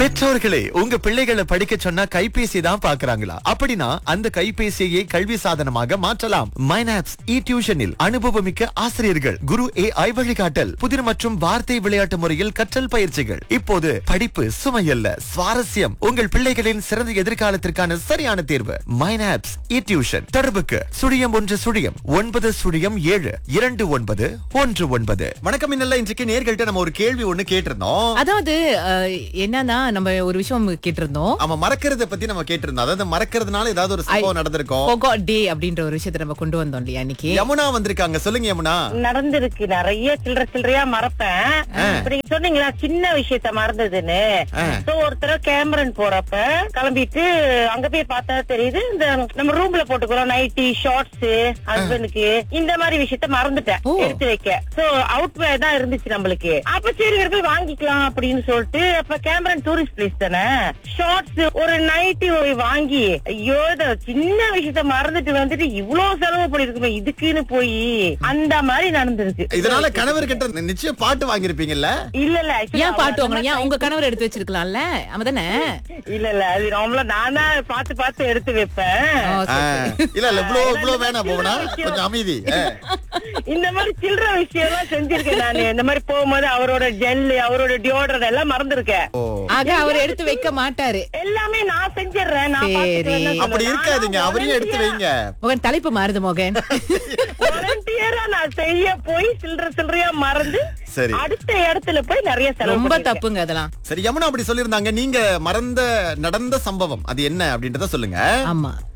பெற்றோர்களே உங்க பிள்ளைகளை படிக்க சொன்னா கைபேசி தான் பாக்குறாங்களா அப்படின்னா அந்த கைபேசியை கல்வி சாதனமாக மாற்றலாம் மைனாப்ஸ் இ டியூஷனில் அனுபவமிக்க ஆசிரியர்கள் குரு ஏ ஐ வழிகாட்டல் புதிர் மற்றும் வார்த்தை விளையாட்டு முறையில் கற்றல் பயிற்சிகள் இப்போது படிப்பு சுமையல்ல சுவாரஸ்யம் உங்கள் பிள்ளைகளின் சிறந்த எதிர்காலத்திற்கான சரியான தேர்வு மைனாப்ஸ் இ டியூஷன் தொடர்புக்கு சுழியம் ஒன்று சுழியம் ஒன்பது சுழியம் ஏழு இரண்டு ஒன்பது ஒன்று ஒன்பது வணக்கம் இன்னல்ல இன்றைக்கு நேர்கள்ட்ட நம்ம ஒரு கேள்வி ஒண்ணு கேட்டிருந்தோம் அதாவது அஹ், என்னன்னா நம்ம ஒரு விஷயம் கேட்டிருந்தோம் ஆமா மறக்கிறத பத்தி நம்ம கேட்டிருந்தோம் அதாவது மறக்கிறதுனால ஏதாவது ஒரு சம்பவம் நடந்திருக்கும் Forgot day அப்படின்ற ஒரு விஷயத்தை நம்ம கொண்டு வந்தோம் இல்லையா இன்னைக்கு யமுனா வந்திருக்காங்க சொல்லுங்க யமுனா நடந்திருக்கு நிறைய சில்லற சில்லறையா மறப்பேன் இப்ப நீங்க சொன்னீங்களா சின்ன விஷயத்த மறந்ததுன்னு சோ ஒருத்தர கேமரன் போறப்ப கிளம்பிட்டு அங்க போய் பார்த்தா தெரியுது இந்த நம்ம ரூம்ல போட்டுக்கிறோம் நைட்டி ஷார்ட்ஸ் ஹஸ்பண்டுக்கு இந்த மாதிரி விஷயத்த மறந்துட்டேன் ஓ. எடுத்து வைக்க சோ அவுட் வேர் தான் இருந்துச்சு நம்மளுக்கு அப்ப சரி இவர் போய் வாங்கிக்கலாம் அப்படின்னு சொல்லிட்டு அப்ப கேமரன் டூரிஸ்ட் பிளேஸ் தானே ஷார்ட்ஸ் ஒரு நைட்டி வாங்கி ஐயோ இத சின்ன விஷயத்த மறந்துட்டு வந்துட்டு இவ்வளவு செலவு பண்ணிருக்குமே இதுக்குன்னு போய் அந்த மாதிரி நடந்திருக்கு இதனால கணவர்கிட்ட நிச்சயம் பாட்டு வாங்கியிருப்பீங்கல்ல இல்ல இல்ல actually ஏன் பாட்டு அவர் வாங்கணும் ஏன் உங்க கணவர் எடுத்து வச்சிருக்கலாம்ல அவன் தானே இல்ல இல்ல அது நார்மலா நான் தான் பார்த்து பார்த்து எடுத்து வைப்பேன் ஓ, ஆ, சரி. இல்ல இல்ல இவ்வளவு இவ்வளவு வேணாம் போவனா கொஞ்சம் அமைதி ஆ. இந்த மாதிரி சில்லற விஷயம் எல்லாம் செஞ்சிருக்கேன் நானு இந்த மாதிரி போகும்போது அவரோட ஜெல் அவரோட டியோடர் எல்லாம் மறந்துருக்கேன் ஓ ஆக அவர் எடுத்து வைக்க மாட்டாரு எல்லாமே நான் செஞ்சிடுறேன் நான் சரி. பார்த்துட்டு வரேன்னு அப்படி சொல்லுவேன். இருக்காதீங்க ஆனா அவரையும் எடுத்து வைங்க மோகன் தலைப்பு மாறுது மோகன் volunteer-ஆ நான் செய்ய போய் சில்லற சில்லறையா மறந்து சரி. அடுத்த இடத்துல போய் நிறைய செலவு ரொம்ப பண்ணிருக்கேன். தப்புங்க அதெல்லாம் சரி யமுனா அப்படி சொல்லியிருந்தாங்க நீங்க மறந்த நடந்த சம்பவம் அது என்ன அப்படின்றத சொல்லுங்க ஆமா